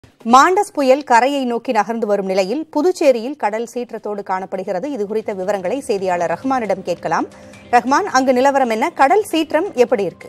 Mandous புயல் கரையை நோக்கி நகர்ந்து வரும் நிலையில் புதுச்சேரியில் கடல் சீற்றத்தோடு காணப்படுகிறது இது குறித்த விவரங்களை செய்தியாளர் ரஹ்மானிடம் கேட்கலாம் ரஹ்மான் அங்கு நிலவரம் என்ன கடல் சீற்றம் எப்படி இருக்கு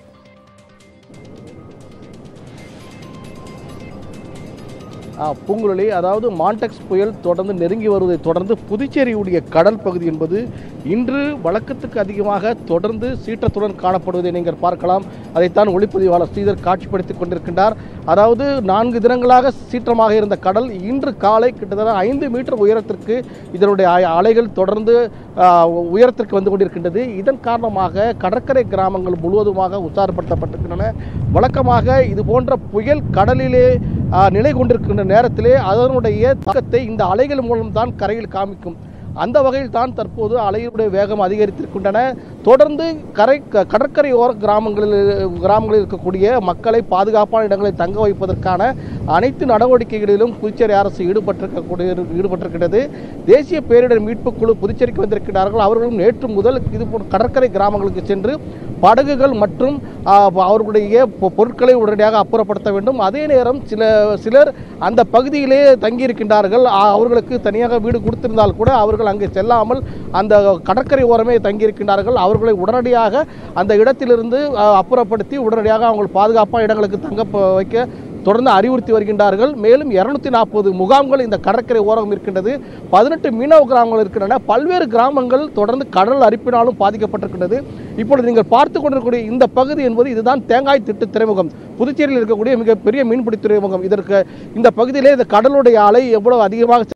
ஆ, பூங்குழலி அதாவது மான்டெக்ஸ் புயல் தொடர்ந்து நெருங்கி வருவதை தொடர்ந்து புதுச்சேரியுடைய கடல் பகுதி என்பது இன்று வழக்கத்துக்கு அதிகமாக தொடர்ந்து சீற்றத்துடன் காணப்படுவதை நீங்கள் பார்க்கலாம் அதைத்தான் ஒளிப்பதிவாளர் ஸ்ரீதர் காட்சிப்படுத்திக் கொண்டிருக்கின்றார் அதாவது நான்கு தினங்களாக சீற்றமாக இருந்த கடல் இன்று காலை கிட்டத்தட்ட ஐந்து மீட்டர் உயரத்திற்கு இதனுடைய அ- அலைகள் தொடர்ந்து ஆ, உயரத்திற்கு வந்து கொண்டிருக்கின்றது இதன் காரணமாக கடற்கரை கிராமங்கள் முழுவதுமாக உற்சாகப்படுத்தப்பட்டிருக்கின்றன வழக்கமாக இது போன்ற புயல் கடலிலே ஆ, நிலை கொண்டிருக்கின்ற நேரத்திலே அதனுடைய தாக்கத்தை இந்த அலைகள் மூலம் தான் கரையில் காமிக்கும் அந்த வகையில் தான் தற்போது அலையுடைய வேகம் அதிகரித்திருக்கின்றன தொடர்ந்து கரை க- கடற்கரையோர கிராமங்களில் கிராமங்களில் இருக்கக்கூடிய மக்களை பாதுகாப்பான இடங்களில் தங்க வைப்பதற்கான அனைத்து நடவடிக்கைகளிலும் புதுச்சேரி அரசு ஈடுபட்டிருக்கக்கூடிய ஈடுபட்டிருக்கிறது தேசிய பேரிடர் மீட்புக் குழு புதுச்சேரிக்கு வந்திருக்கிறார்கள் அவர்களும் நேற்று முதல் இது போன்ற கடற்கரை கிராமங்களுக்கு சென்று படகுகள் மற்றும் ஆ, அவர்களுடைய பொ- பொருட்களை உடனடியாக அப்புறப்படுத்த வேண்டும் அதே நேரம் சில சிலர் அந்த பகுதியிலே தங்கியிருக்கின்றார்கள் ஆ, அவர்களுக்கு தனியாக வீடு கொடுத்திருந்தால் கூட அவர்கள் அங்கே செல்லாமல் அந்த கடற்கரை ஓரமே தங்கியிருக்கின்றார்கள் அவர்களை உடனடியாக அந்த இடத்திலிருந்து ஆ, அப்புறப்படுத்தி உடனடியாக அவங்க பாதுகாப்பான இடங்களுக்கு தங்க ப- வைக்க தொடர்ந்து அறிவுறுத்தி வருகின்றார்கள் மேலும் இருநூத்தி நாற்பது முகாம்கள் இந்த கடற்கரை ஓரம் இருக்கின்றது பதினெட்டு மீனவ கிராமங்கள் இருக்கின்றன பல்வேறு கிராமங்கள் தொடர்ந்து கடல் அரிப்பினாலும் பாதிக்கப்பட்டிருக்கின்றது இப்பொழுது நீங்கள் பார்த்து கொண்டிருக்கக்கூடிய இந்த பகுதி என்பது இதுதான் தேங்காய் திட்டு துறைமுகம் புதுச்சேரியில் இருக்கக்கூடிய மிகப்பெரிய மீன்பிடி துறைமுகம் இதற்கு இந்த பகுதியிலே இந்த கடலுடைய அலை எவ்வளவு அதிகமாக